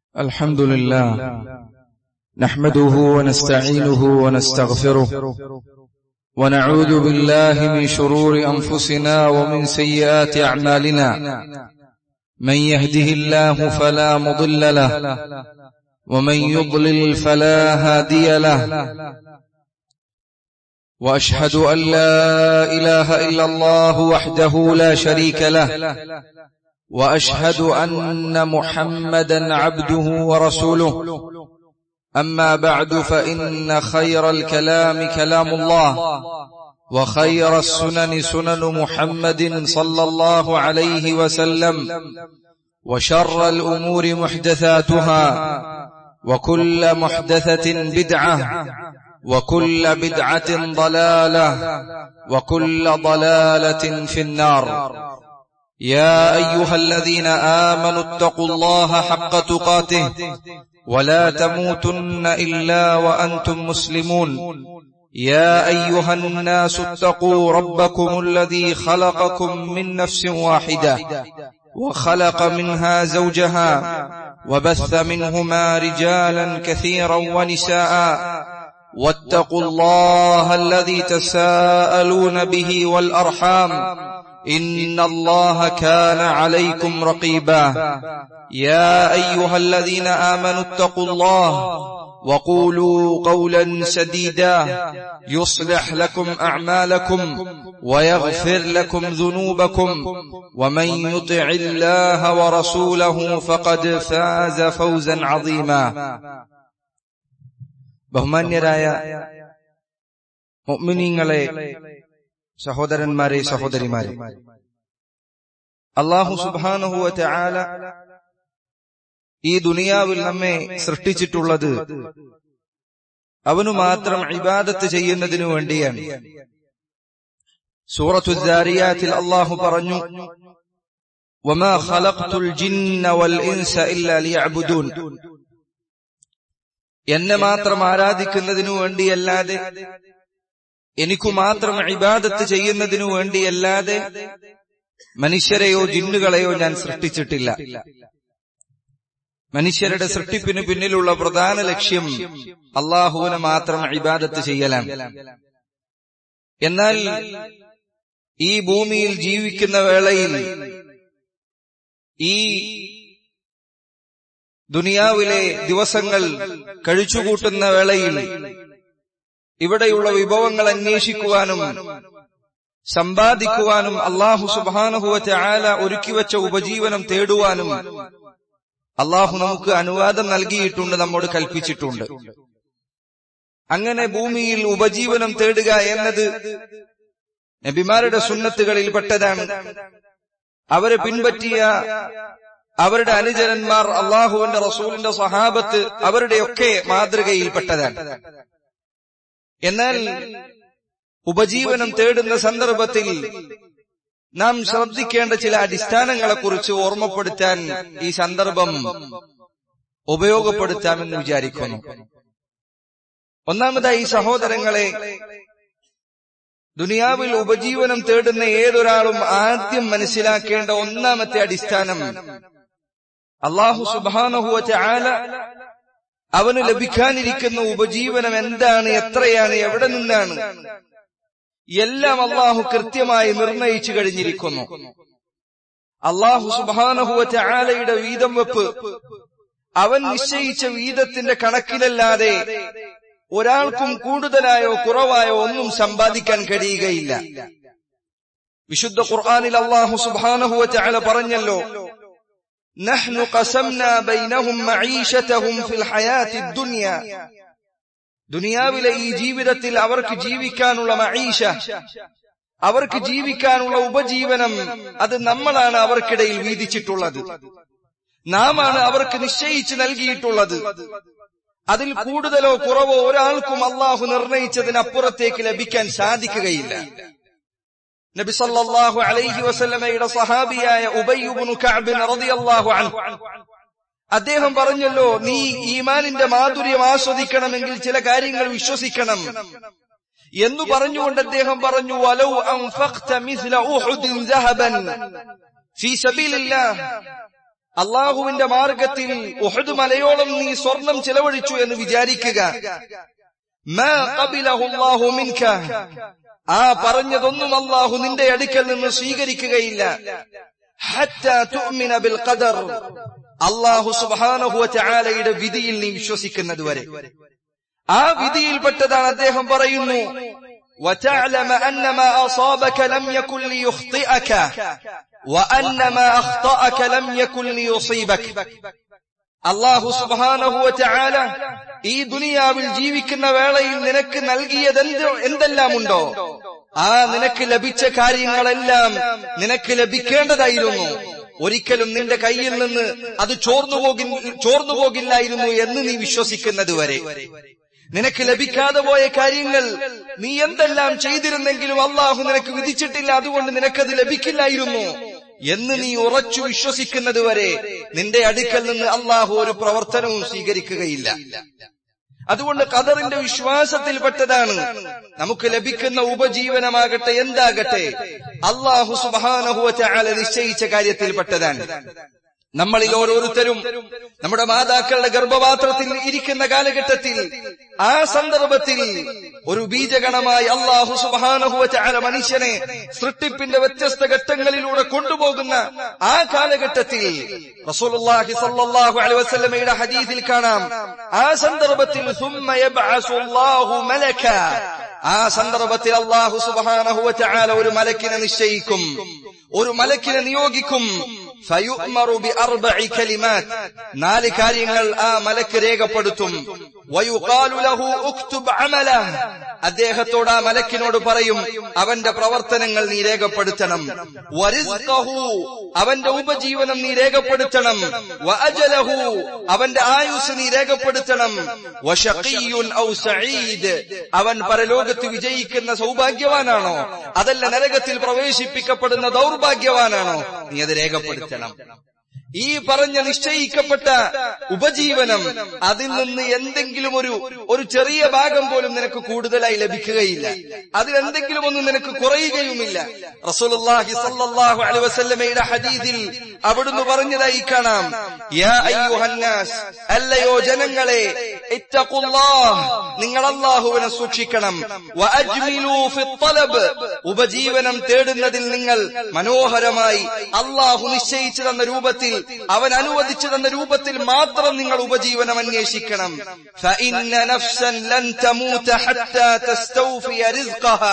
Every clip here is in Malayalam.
الحمد لله نحمده ونستعينه ونستغفره ونعوذ بالله من شرور انفسنا ومن سيئات اعمالنا من يهده الله فلا مضل له ومن يضلل فلا هادي له واشهد ان لا اله الا الله وحده لا شريك له واشهد ان محمدا عبده ورسوله اما بعد فان خير الكلام كلام الله وخير السنن سنن محمد صلى الله عليه وسلم وشر الامور محدثاتها وكل محدثه بدعه وكل بدعه ضلاله وكل ضلاله في النار يا ايها الذين امنوا اتقوا الله حق تقاته ولا تموتن الا وانتم مسلمون يا ايها الناس اتقوا ربكم الذي خلقكم من نفس واحده وخلق منها زوجها وبث منهما رجالا كثيرا ونساء واتقوا الله الذي تساءلون به والارحام ان الله كان عليكم رقيبا يا ايها الذين امنوا اتقوا الله وقولوا قولا سديدا يصلح لكم اعمالكم ويغفر لكم ذنوبكم ومن يطع الله ورسوله فقد فاز فوزا عظيما ബഹുമാന്യരായ മുഅ്മിനീങ്ങളെ സഹോദരന്മാരെ സഹോദരിമാരെ അള്ളാഹു സുബാനുഹുവ ആല ഈ ദുനിയാവിൽ നമ്മെ സൃഷ്ടിച്ചിട്ടുള്ളത് അവനു മാത്രം ഇബാദത്ത് ചെയ്യുന്നതിനു വേണ്ടിയാണ് സൂറത്തു ദാരിയാത്തിൽ അള്ളാഹു പറഞ്ഞു وما خلقت الجن والإنس إلا ليعبدون എന്നെ മാത്രം ആരാധിക്കുന്നതിനു വേണ്ടിയല്ലാതെ എനിക്കു മാത്രം ഇബാദത്ത് ചെയ്യുന്നതിനു വേണ്ടിയല്ലാതെ മനുഷ്യരെയോ ജിന്നുകളെയോ ഞാൻ സൃഷ്ടിച്ചിട്ടില്ല മനുഷ്യരുടെ സൃഷ്ടിപ്പിന് പിന്നിലുള്ള പ്രധാന ലക്ഷ്യം അള്ളാഹുവിനെ മാത്രം ഇബാദത്ത് ചെയ്യലാണ് എന്നാൽ ഈ ഭൂമിയിൽ ജീവിക്കുന്ന വേളയിൽ ഈ ദുനിയാവിലെ ദിവസങ്ങൾ കഴിച്ചുകൂട്ടുന്ന വേളയിൽ ഇവിടെയുള്ള വിഭവങ്ങൾ അന്വേഷിക്കുവാനും സമ്പാദിക്കുവാനും അള്ളാഹു സുബാനുഭവത്തെ ആല ഒരുക്കിവെച്ച ഉപജീവനം തേടുവാനും അള്ളാഹു നമുക്ക് അനുവാദം നൽകിയിട്ടുണ്ട് നമ്മോട് കൽപ്പിച്ചിട്ടുണ്ട് അങ്ങനെ ഭൂമിയിൽ ഉപജീവനം തേടുക എന്നത് നബിമാരുടെ സുന്നത്തുകളിൽ പെട്ടതാണ് അവരെ പിൻപറ്റിയ അവരുടെ അനുചരന്മാർ അള്ളാഹുവിന്റെ റസൂലിന്റെ സഹാബത്ത് അവരുടെയൊക്കെ മാതൃകയിൽപ്പെട്ടതാണ് എന്നാൽ ഉപജീവനം തേടുന്ന സന്ദർഭത്തിൽ നാം ശ്രദ്ധിക്കേണ്ട ചില അടിസ്ഥാനങ്ങളെക്കുറിച്ച് ഓർമ്മപ്പെടുത്താൻ ഈ സന്ദർഭം ഉപയോഗപ്പെടുത്താമെന്ന് വിചാരിക്കുന്നു ഒന്നാമതായി സഹോദരങ്ങളെ ദുനിയാവിൽ ഉപജീവനം തേടുന്ന ഏതൊരാളും ആദ്യം മനസ്സിലാക്കേണ്ട ഒന്നാമത്തെ അടിസ്ഥാനം അള്ളാഹു സുബാനഹുവറ്റ ആല അവന് ലഭിക്കാനിരിക്കുന്ന ഉപജീവനം എന്താണ് എത്രയാണ് എവിടെ നിന്നാണ് എല്ലാം അള്ളാഹു കൃത്യമായി നിർണയിച്ചു കഴിഞ്ഞിരിക്കുന്നു അള്ളാഹു സുബാനഹുവറ്റ ആലയുടെ വീതം വെപ്പ് അവൻ നിശ്ചയിച്ച വീതത്തിന്റെ കണക്കിലല്ലാതെ ഒരാൾക്കും കൂടുതലായോ കുറവായോ ഒന്നും സമ്പാദിക്കാൻ കഴിയുകയില്ല വിശുദ്ധ ഖുർആാനിൽ അള്ളാഹു സുബാനഹുവറ്റ ആല പറഞ്ഞല്ലോ نحن قسمنا بينهم معيشتهم في الحياة الدنيا ദുനിയാവിലെ ഈ ജീവിതത്തിൽ അവർക്ക് ജീവിക്കാനുള്ള മഴീഷ അവർക്ക് ജീവിക്കാനുള്ള ഉപജീവനം അത് നമ്മളാണ് അവർക്കിടയിൽ വീതിച്ചിട്ടുള്ളത് നാമാണ് അവർക്ക് നിശ്ചയിച്ചു നൽകിയിട്ടുള്ളത് അതിൽ കൂടുതലോ കുറവോ ഒരാൾക്കും അള്ളാഹു നിർണയിച്ചതിനപ്പുറത്തേക്ക് ലഭിക്കാൻ സാധിക്കുകയില്ല നബി സല്ലല്ലാഹു അലൈഹി വസല്ലമയുടെ സഹാബിയായ ഉബയ്യുബ്നു കഅബ് റളിയല്ലാഹു അൻഹു അദ്ദേഹം പറഞ്ഞല്ലോ നീ ഈമാനിന്റെ മാധുര്യം ആസ്വദിക്കണമെങ്കിൽ ചില കാര്യങ്ങൾ വിശ്വസിക്കണം എന്നു പറഞ്ഞുകൊണ്ട് അദ്ദേഹം പറഞ്ഞു വലൗ അൻഫഖ്ത മിസ്ല ഉഹുദിൻ ദഹബൻ ഫീ സബീലില്ലാഹ് അള്ളാഹുവിന്റെ മാർഗത്തിൽ ഉഹദ് മലയോളം നീ സ്വർണം ചെലവഴിച്ചു എന്ന് വിചാരിക്കുക മാ ഖബിലഹു അല്ലാഹു മിൻക. ആ പറഞ്ഞതൊന്നും അള്ളാഹു നിന്റെ അടുക്കൽ നിന്ന് സ്വീകരിക്കുകയില്ല ഹത്താ തുഅ്മിന ബിൽ ഖദർ അള്ളാഹു സുബ്ഹാനഹു വതആലയുടെ വിധിയിൽ നീ വിശ്വസിക്കുന്നത് വരെ ആ വിധിയിൽപ്പെട്ടതാണ് അദ്ദേഹം പറയുന്നു وتعلم أن ما أصابك لم يكن ليخطئك وأن ما أخطأك لم يكن ليصيبك അള്ളാഹു സുബാനഹുവല ഈ ദുനിയാവിൽ ജീവിക്കുന്ന വേളയിൽ നിനക്ക് നൽകിയതെന്ത് എന്തെല്ലാമുണ്ടോ ആ നിനക്ക് ലഭിച്ച കാര്യങ്ങളെല്ലാം നിനക്ക് ലഭിക്കേണ്ടതായിരുന്നു ഒരിക്കലും നിന്റെ കയ്യിൽ നിന്ന് അത് ചോർന്നു പോകി ചോർന്നു പോകില്ലായിരുന്നു എന്ന് നീ വിശ്വസിക്കുന്നത് വരെ നിനക്ക് ലഭിക്കാതെ പോയ കാര്യങ്ങൾ നീ എന്തെല്ലാം ചെയ്തിരുന്നെങ്കിലും അള്ളാഹു നിനക്ക് വിധിച്ചിട്ടില്ല അതുകൊണ്ട് നിനക്കത് ലഭിക്കില്ലായിരുന്നു എന്ന് നീ ഉറച്ചു വിശ്വസിക്കുന്നത് വരെ നിന്റെ അടുക്കൽ നിന്ന് അള്ളാഹു ഒരു പ്രവർത്തനവും സ്വീകരിക്കുകയില്ല അതുകൊണ്ട് ഖദറിന്റെ വിശ്വാസത്തിൽപ്പെട്ടതാണ് നമുക്ക് ലഭിക്കുന്ന ഉപജീവനമാകട്ടെ എന്താകട്ടെ അള്ളാഹു സുബാനഹുവല നിശ്ചയിച്ച കാര്യത്തിൽപ്പെട്ടതാണ് നമ്മളിൽ ഓരോരുത്തരും നമ്മുടെ മാതാക്കളുടെ ഗർഭപാത്രത്തിൽ ഇരിക്കുന്ന കാലഘട്ടത്തിൽ ആ സന്ദർഭത്തിൽ ഒരു ബീജഗണമായി അള്ളാഹു സുബാനഹുവല മനുഷ്യനെ സൃഷ്ടിപ്പിന്റെ വ്യത്യസ്ത ഘട്ടങ്ങളിലൂടെ കൊണ്ടുപോകുന്ന ആ കാലഘട്ടത്തിൽ റസൂലുള്ളാഹി സ്വല്ലല്ലാഹു അലൈഹി വസല്ലമയുടെ ഹദീസിൽ കാണാം ആ സന്ദർഭത്തിൽ ثم يبعث الله ملكا ആ സന്ദർഭത്തിൽ അള്ളാഹു സുബാനഹുവല ഒരു മലക്കിനെ നിശ്ചയിക്കും ഒരു മലക്കിനെ നിയോഗിക്കും ഫയുഅ്മറു ബിഅർബഇ കലിമാത്ത് നാല് കാര്യങ്ങൾ ആ മലക്ക് രേഖപ്പെടുത്തും വയുഖാലു ലഹു ഉക്തുബ് അമലഹ് അദ്ദേഹത്തോട് ആ മലക്കിനോട് പറയും അവന്റെ പ്രവർത്തനങ്ങൾ നീ രേഖപ്പെടുത്തണം വരിസ്ഖഹു അവന്റെ ഉപജീവനം നീ രേഖപ്പെടുത്തണം വഅജലഹു അവന്റെ ആയുസ് നീ രേഖപ്പെടുത്തണം വശഖിയ്യുൻ ഔ സഈദ് അവൻ പരലോകത്ത് വിജയിക്കുന്ന സൗഭാഗ്യവാനാണോ അതല്ല നരകത്തിൽ പ്രവേശിപ്പിക്കപ്പെടുന്ന ദൗർഭാഗ്യവാനാണോ നീ അത് രേഖപ്പെടുത്തണം ഈ പറഞ്ഞ നിശ്ചയിക്കപ്പെട്ട ഉപജീവനം അതിൽ നിന്ന് എന്തെങ്കിലും ഒരു ഒരു ചെറിയ ഭാഗം പോലും നിനക്ക് കൂടുതലായി ലഭിക്കുകയില്ല അതിലെന്തെങ്കിലും ഒന്നും നിനക്ക് കുറയുകയുമില്ല റസൂലുള്ളാഹി സല്ലല്ലാഹു അലൈഹി വസല്ലമയുടെ ഹദീസിൽ അവിടുന്ന് പറഞ്ഞതായി കാണാം യാ അയ്യുഹന്നാസ് അല്ലയോ ജനങ്ങളെ ഇത്തഖുല്ലാഹ് നിങ്ങൾ അല്ലാഹുവിനെ സൂക്ഷിക്കണം വഅജ്മിലൂ ഫിത്തലബ് ഉപജീവനം തേടുന്നതിൽ നിങ്ങൾ മനോഹരമായി അല്ലാഹു നിശ്ചയിച്ചു തന്ന രൂപത്തിൽ അവൻ അനുവദിച്ചു തന്ന രൂപത്തിൽ മാത്രം നിങ്ങൾ ഉപജീവനം അന്വേഷിക്കണം فإن نفسا لن تموت حتى تستوفي رزقها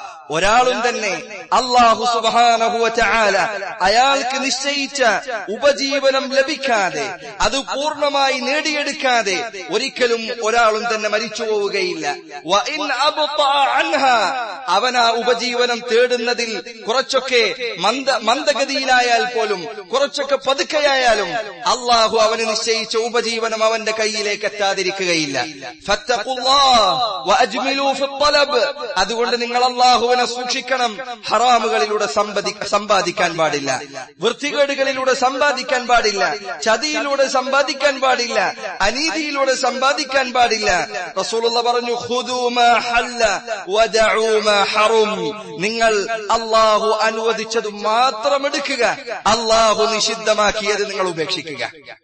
ഒരാളും തന്നെ അള്ളാഹു സുബാനഹുവല അയാൾക്ക് നിശ്ചയിച്ച ഉപജീവനം ലഭിക്കാതെ അത് പൂർണ്ണമായി നേടിയെടുക്കാതെ ഒരിക്കലും ഒരാളും തന്നെ മരിച്ചു പോവുകയില്ല വഇൻ അബ്താ അൻഹാ അവൻ ആ ഉപജീവനം തേടുന്നതിൽ കുറച്ചൊക്കെ മന്ദ മന്ദഗതിയിലായാൽ പോലും കുറച്ചൊക്കെ പതുക്കെയായാലും അള്ളാഹു അവന് നിശ്ചയിച്ച ഉപജീവനം അവന്റെ കയ്യിലേക്ക് എത്താതിരിക്കുകയില്ല ഫത്തഖുല്ലാഹ് വഅജ്മിലൂ ഫിത്തലബ് അതുകൊണ്ട് നിങ്ങൾ അള്ളാഹുവിനെ സൂക്ഷിക്കണം ഹറാമുകളിലൂടെ സമ്പതി സമ്പാദിക്കാൻ പാടില്ല വൃത്തികേടുകളിലൂടെ സമ്പാദിക്കാൻ പാടില്ല ചതിയിലൂടെ സമ്പാദിക്കാൻ പാടില്ല അനീതിയിലൂടെ സമ്പാദിക്കാൻ പാടില്ല റസൂലുള്ള പറഞ്ഞു ഖുദൂ മാ ഹല്ല വദഉ മാ ഹറും നിങ്ങൾ അള്ളാഹു അനുവദിച്ചത് മാത്രം എടുക്കുക അള്ളാഹു നിഷിദ്ധമാക്കിയത് നിങ്ങൾ ഉപേക്ഷിക്കുക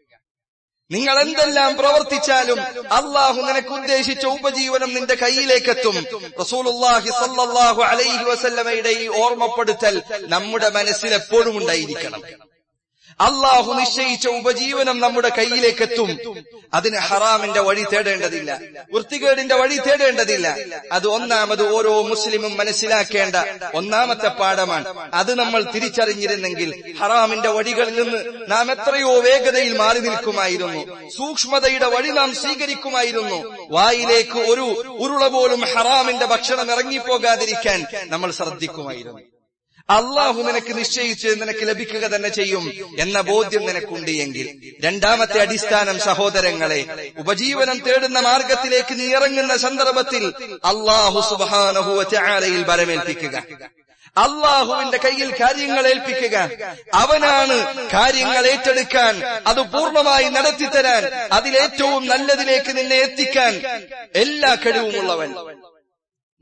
നിങ്ങൾ എന്തെല്ലാം പ്രവർത്തിച്ചാലും അള്ളാഹു നിനക്ക് ഉദ്ദേശിച്ച ഉപജീവനം നിന്റെ കയ്യിലേക്കെത്തും റസൂലുള്ളാഹി സല്ലല്ലാഹു അലൈഹി വസല്ലമയുടെ ഈ ഓർമ്മപ്പെടുത്തൽ നമ്മുടെ മനസ്സിൽ എപ്പോഴും ഉണ്ടായിരിക്കണം അള്ളാഹു നിശ്ചയിച്ച ഉപജീവനം നമ്മുടെ കയ്യിലേക്കെത്തും അതിന് ഹറാമിന്റെ വഴി തേടേണ്ടതില്ല വൃത്തികേടിന്റെ വഴി തേടേണ്ടതില്ല അത് ഒന്നാമത് ഓരോ മുസ്ലിമും മനസ്സിലാക്കേണ്ട ഒന്നാമത്തെ പാഠമാണ് അത് നമ്മൾ തിരിച്ചറിഞ്ഞിരുന്നെങ്കിൽ ഹറാമിന്റെ വഴികളിൽ നിന്ന് നാം എത്രയോ വേഗതയിൽ മാറി നിൽക്കുമായിരുന്നു സൂക്ഷ്മതയുടെ വഴി നാം സ്വീകരിക്കുമായിരുന്നു വായിലേക്ക് ഒരു ഉരുള പോലും ഹറാമിന്റെ ഭക്ഷണം ഇറങ്ങിപ്പോകാതിരിക്കാൻ നമ്മൾ ശ്രദ്ധിക്കുമായിരുന്നു അള്ളാഹു നിനക്ക് നിശ്ചയിച്ച് നിനക്ക് ലഭിക്കുക തന്നെ ചെയ്യും എന്ന ബോധ്യം നിനക്കുണ്ട് എങ്കിൽ രണ്ടാമത്തെ അടിസ്ഥാനം സഹോദരങ്ങളെ ഉപജീവനം തേടുന്ന മാർഗത്തിലേക്ക് നീ ഇറങ്ങുന്ന സന്ദർഭത്തിൽ അള്ളാഹു സുബാനഹുവലയിൽ ബലമേൽപ്പിക്കുക അള്ളാഹുവിന്റെ കയ്യിൽ കാര്യങ്ങൾ ഏൽപ്പിക്കുക അവനാണ് കാര്യങ്ങൾ ഏറ്റെടുക്കാൻ അത് പൂർണ്ണമായി നടത്തിത്തരാൻ അതിലേറ്റവും നല്ലതിലേക്ക് നിന്നെ എത്തിക്കാൻ എല്ലാ കഴിവുമുള്ളവൻ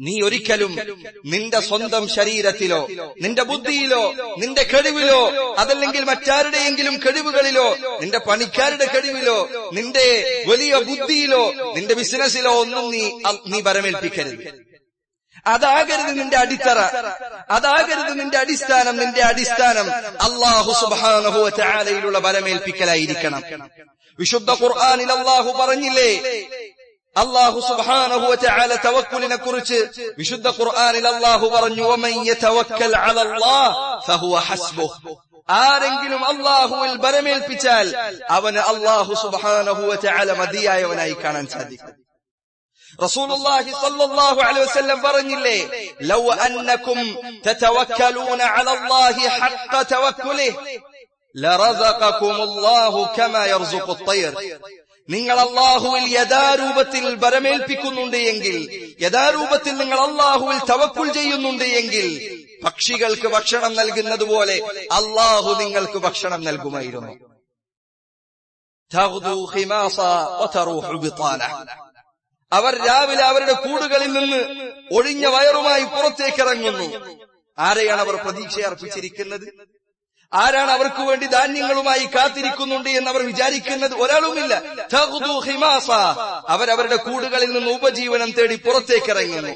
നീ ഒരിക്കലും നിന്റെ സ്വന്തം ശരീരത്തിലോ നിന്റെ ബുദ്ധിയിലോ നിന്റെ കഴിവിലോ അതല്ലെങ്കിൽ മറ്റാരുടെയെങ്കിലും കഴിവുകളിലോ നിന്റെ പണിക്കാരുടെ കഴിവിലോ നിന്റെ വലിയ ബുദ്ധിയിലോ നിന്റെ ബിസിനസ്സിലോ ഒന്നും നീ നീ വരമേൽപ്പിക്കരുത് അതാകരുത് നിന്റെ അടിത്തറ അതാകരുത് നിന്റെ അടിസ്ഥാനം നിന്റെ അടിസ്ഥാനം അള്ളാഹു സുബാനഹു ചാലയിലുള്ള വരമേൽപ്പിക്കലായിരിക്കണം വിശുദ്ധ ഖുർആാനിൽ അള്ളാഹു പറഞ്ഞില്ലേ അള്ളാഹു സുബ്ഹാനഹു വതആല തവക്കുലിനെ കുറിച്ച് വിശുദ്ധ ഖുർആനിൽ അള്ളാഹു പറഞ്ഞു വമൻ യതവക്കൽ അലല്ലാഹ് ഫഹുവ ഹസ്ബുഹ് ആരെങ്കിലും അള്ളാഹുവിൽ ബലമേൽപ്പിച്ചാൽ അവന് അള്ളാഹു സുബ്ഹാനഹു വതആല മതിയായവനായി കാണാൻ സാധിക്കും റസൂലുള്ളാഹി സ്വല്ലല്ലാഹു അലൈഹി വസല്ലം പറഞ്ഞില്ലേ ലൗ അന്നകും തതവക്കലൂന അലല്ലാഹി ഹഖ്ക തവക്കുലിഹി ലറസഖകുമുല്ലാഹു കമാ യർസുഖു അത്തയ്ർ നിങ്ങൾ അള്ളാഹുവിൽ യഥാരൂപത്തിൽ ബരമേൽപ്പിക്കുന്നുണ്ട് എങ്കിൽ യഥാരൂപത്തിൽ നിങ്ങൾ അള്ളാഹുവിൽ തവക്കുൽ ചെയ്യുന്നുണ്ട് എങ്കിൽ പക്ഷികൾക്ക് ഭക്ഷണം നൽകുന്നത് പോലെ അള്ളാഹു നിങ്ങൾക്ക് ഭക്ഷണം നൽകുമായിരുന്നു അവർ രാവിലെ അവരുടെ കൂടുകളിൽ നിന്ന് ഒഴിഞ്ഞ വയറുമായി പുറത്തേക്ക് ഇറങ്ങുന്നു ആരെയാണ് അവർ പ്രതീക്ഷ അർപ്പിച്ചിരിക്കുന്നത് ആരാണ് അവർക്ക് വേണ്ടി ധാന്യങ്ങളുമായി കാത്തിരിക്കുന്നുണ്ട് എന്ന് അവർ വിചാരിക്കുന്നത് ഒരാളുമില്ല അവരവരുടെ കൂടുകളിൽ നിന്ന് ഉപജീവനം തേടി പുറത്തേക്ക് ഇറങ്ങുന്നു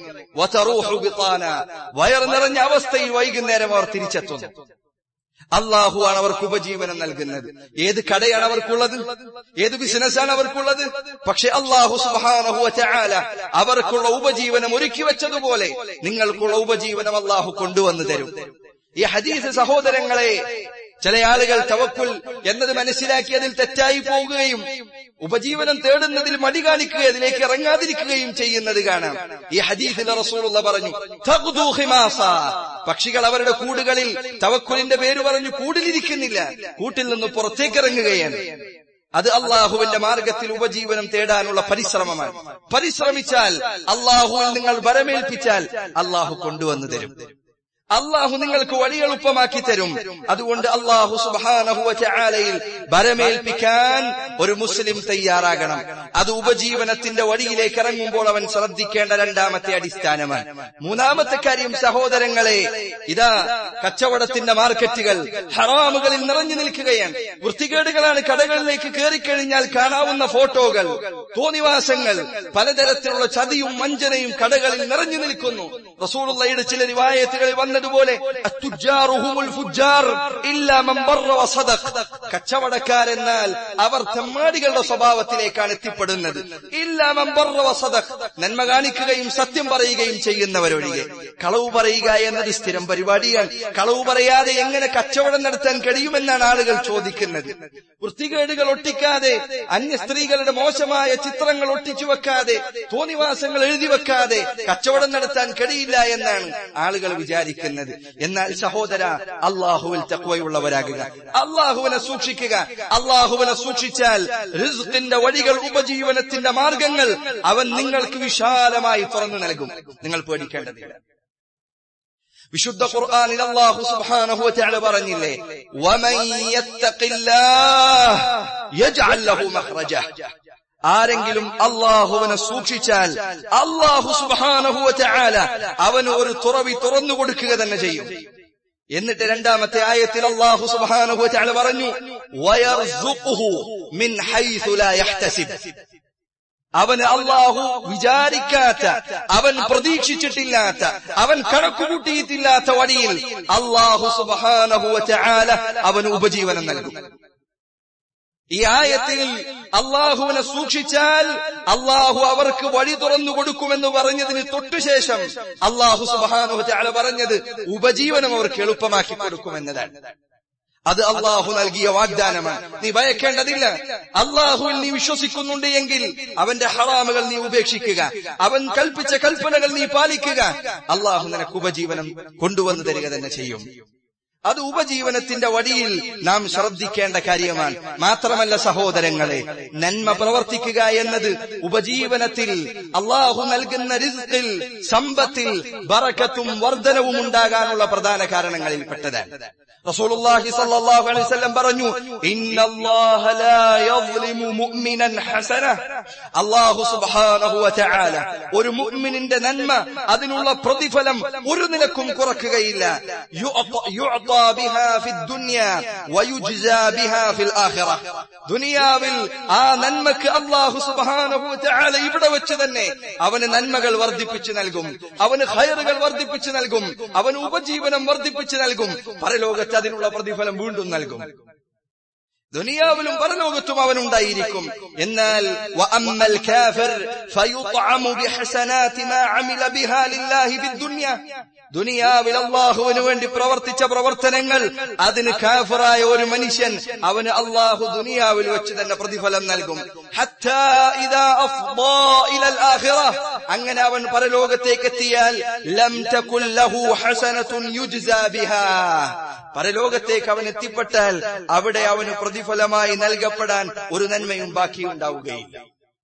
വയർ നിറഞ്ഞ അവസ്ഥയിൽ വൈകുന്നേരം അവർ തിരിച്ചെത്തുന്നു അള്ളാഹു ആണ് അവർക്ക് ഉപജീവനം നൽകുന്നത് ഏത് കടയാണ് അവർക്കുള്ളത് ഏത് ബിസിനസ്സാണ് അവർക്കുള്ളത് പക്ഷെ അള്ളാഹു സുബാനഹു ചാല അവർക്കുള്ള ഉപജീവനം ഒരുക്കി വെച്ചതുപോലെ നിങ്ങൾക്കുള്ള ഉപജീവനം അള്ളാഹു കൊണ്ടുവന്നു തരും ഈ ഹദീസ് സഹോദരങ്ങളെ ചില ആളുകൾ തവക്കുൽ എന്നത് മനസ്സിലാക്കി അതിൽ തെറ്റായി പോകുകയും ഉപജീവനം തേടുന്നതിൽ മടി കാണിക്കുകയും അതിലേക്ക് ഇറങ്ങാതിരിക്കുകയും ചെയ്യുന്നത് കാണാം ഈ ഹദീസിൽ റസൂലുള്ള പറഞ്ഞു പക്ഷികൾ അവരുടെ കൂടുകളിൽ തവക്കുലിന്റെ പേര് പറഞ്ഞു കൂടിലിരിക്കുന്നില്ല കൂട്ടിൽ നിന്ന് പുറത്തേക്ക് ഇറങ്ങുകയാണ് അത് അള്ളാഹുവിന്റെ മാർഗത്തിൽ ഉപജീവനം തേടാനുള്ള പരിശ്രമമാണ് പരിശ്രമിച്ചാൽ അള്ളാഹുവിൽ നിങ്ങൾ വരമേൽപ്പിച്ചാൽ അള്ളാഹു കൊണ്ടുവന്നു തരും അള്ളാഹു നിങ്ങൾക്ക് വഴി എളുപ്പമാക്കി തരും അതുകൊണ്ട് അള്ളാഹു സുബാനഹുവ ചാലയിൽ ബരമേൽപ്പിക്കാൻ ഒരു മുസ്ലിം തയ്യാറാകണം അത് ഉപജീവനത്തിന്റെ വഴിയിലേക്ക് ഇറങ്ങുമ്പോൾ അവൻ ശ്രദ്ധിക്കേണ്ട രണ്ടാമത്തെ അടിസ്ഥാനമാണ് മൂന്നാമത്തെ കാര്യം സഹോദരങ്ങളെ ഇതാ കച്ചവടത്തിന്റെ മാർക്കറ്റുകൾ ഹറാമുകളിൽ നിറഞ്ഞു നിൽക്കുകയാണ് വൃത്തികേടുകളാണ് കടകളിലേക്ക് കയറിക്കഴിഞ്ഞാൽ കാണാവുന്ന ഫോട്ടോകൾ തോന്നിവാസങ്ങൾ പലതരത്തിലുള്ള ചതിയും വഞ്ചനയും കടകളിൽ നിറഞ്ഞു നിൽക്കുന്നു റസൂളുള്ളയുടെ ചില റിവായത്തുകളിൽ വന്നതുപോലെ കച്ചവടക്കാരെന്നാൽ അവർ തെമ്മാടികളുടെ സ്വഭാവത്തിലേക്കാണ് എത്തിപ്പെടുന്നത് നന്മ കാണിക്കുകയും സത്യം പറയുകയും ചെയ്യുന്നവരൊഴികെ കളവ് പറയുക എന്നത് സ്ഥിരം പരിപാടിയാണ് കളവ് പറയാതെ എങ്ങനെ കച്ചവടം നടത്താൻ കഴിയുമെന്നാണ് ആളുകൾ ചോദിക്കുന്നത് വൃത്തികേടുകൾ ഒട്ടിക്കാതെ അന്യ സ്ത്രീകളുടെ മോശമായ ചിത്രങ്ങൾ ഒട്ടിച്ചു വെക്കാതെ തോന്നിവാസങ്ങൾ എഴുതി വെക്കാതെ കച്ചവടം നടത്താൻ കഴിയില്ല എന്നാണ് ആളുകൾ വിചാരിക്കുന്നത് എന്നാൽ സഹോദര അള്ളാഹുവിൽ തക്വയുള്ളവരാകുക അള്ളാഹുവിനെ സൂക്ഷിക്കുക അള്ളാഹുവിനെ സൂക്ഷിച്ചാൽ റിസ്ഖിന്റെ വഴികൾ ഉപജീവനത്തിന്റെ മാർഗങ്ങൾ അവൻ നിങ്ങൾക്ക് വിശാലമായി തുറന്നു നൽകും നിങ്ങൾ പേടിക്കേണ്ടതില്ല വിശുദ്ധ ഖുർആനിൽ അല്ലാഹു സുബ്ഹാനഹു വതആല പറഞ്ഞില്ലേ വമൻ യത്തഖില്ലാഹ് യജ്അൽ ലഹു മഖ്റജ ആരെങ്കിലും അള്ളാഹുവിനെ സൂക്ഷിച്ചാൽ അള്ളാഹു സുബ്ഹാനഹു വതആല അവന് ഒരു തുറവി തുറന്നു കൊടുക്കുക തന്നെ ചെയ്യും എന്നിട്ട് രണ്ടാമത്തെ ആയത്തിൽ അള്ളാഹു സുബ്ഹാനഹു വതആല പറഞ്ഞു വയർസുഖുഹു മിൻ ഹൈസു ലാ യഹ്തസിബ് അവന് അള്ളാഹു വിചാരിക്കാത്ത അവൻ പ്രതീക്ഷിച്ചിട്ടില്ലാത്ത അവൻ കണക്കുകൂട്ടിയിട്ടില്ലാത്ത വഴിയിൽ അള്ളാഹു സുബാനഹുവ ചാല അവന് ഉപജീവനം നൽകും ഈ ആയത്തിൽ അള്ളാഹുവിനെ സൂക്ഷിച്ചാൽ അള്ളാഹു അവർക്ക് വഴി തുറന്നു കൊടുക്കുമെന്ന് പറഞ്ഞതിന് തൊട്ടുശേഷം അള്ളാഹു സുബാനു ചാല പറഞ്ഞത് ഉപജീവനം അവർക്ക് എളുപ്പമാക്കി കൊടുക്കുമെന്നതാണ് അത് അള്ളാഹു നൽകിയ വാഗ്ദാനമാണ് നീ ഭയക്കേണ്ടതില്ല അള്ളാഹുവിൽ നീ വിശ്വസിക്കുന്നുണ്ട് എങ്കിൽ അവന്റെ ഹറാമുകൾ നീ ഉപേക്ഷിക്കുക അവൻ കൽപ്പിച്ച കൽപ്പനകൾ നീ പാലിക്കുക അള്ളാഹു നിനക്ക് ഉപജീവനം കൊണ്ടുവന്നു തരിക തന്നെ ചെയ്യും അത് ഉപജീവനത്തിന്റെ വടിയിൽ നാം ശ്രദ്ധിക്കേണ്ട കാര്യമാണ് മാത്രമല്ല സഹോദരങ്ങളെ നന്മ പ്രവർത്തിക്കുക എന്നത് ഉപജീവനത്തിൽ അള്ളാഹു നൽകുന്ന റിസ്കിൽ സമ്പത്തിൽ ബറക്കത്തും വർധനവും ഉണ്ടാകാനുള്ള പ്രധാന കാരണങ്ങളിൽപ്പെട്ടതാണ് റസൂലുള്ളാഹി സ്വല്ലല്ലാഹു അലൈഹി വസല്ലം പറഞ്ഞു ഇന്നല്ലാഹ ലാ യസ്ലിമു മുഅ്മിനൻ ഹസന അല്ലാഹു സുബ്ഹാനഹു വതആല ഒരു മുഅ്മിനിന്റെ നന്മ അതിനുള്ള പ്രതിഫലം ഒരു നിലക്കും കുറക്കുകയില്ല യുഅതാ ബിഹാ ഫിദ് ദുനിയ വയുജ്സാ ബിഹാ ഫിൽ ആഖിറ ദുനിയാവിൽ ആ നന്മക്ക് അല്ലാഹു സുബ്ഹാനഹു വതആല ഇവിടെ വെച്ച് തന്നെ അവന് നന്മകൾ വർദ്ധിപ്പിച്ചു നൽകും അവന് ഖൈറുകൾ വർദ്ധിപ്പിച്ചു നൽകും അവന് ഉപജീവനം വർദ്ധിപ്പിച്ചു നൽകും പരലോകത്ത് അതിനുള്ള പ്രതിഫലം വീണ്ടും നൽകും ദുനിയാവിലും പരലോകത്തും അവനുണ്ടായിരിക്കും എന്നാൽ വഅമ്മൽ കാഫിർ ഫയുത്അമു ബിഹസനാതി മാ അമില ബിഹാ ലില്ലാഹി ബിദ്ദുനിയ ദുനിയാവിൽ അള്ളാഹുവിന് വേണ്ടി പ്രവർത്തിച്ച പ്രവർത്തനങ്ങൾ അതിന് കാഫറായ ഒരു മനുഷ്യൻ അവന് അള്ളാഹു ദുനിയാവിൽ വെച്ച് തന്നെ പ്രതിഫലം നൽകും ഹത്താ ഇദാ അഫ്ദാ ഇലൽ ആഖിറ അങ്ങനെ അവൻ പരലോകത്തേക്ക് എത്തിയാൽ ലം തകുൽ ലഹു ഹസനത്തുൻ യുജ്സാ ബിഹാ പരലോകത്തേക്ക് അവൻ എത്തിപ്പെട്ടാൽ അവിടെ അവന് പ്രതിഫലമായി നൽകപ്പെടാൻ ഒരു നന്മയും ബാക്കിയുണ്ടാവുകയില്ല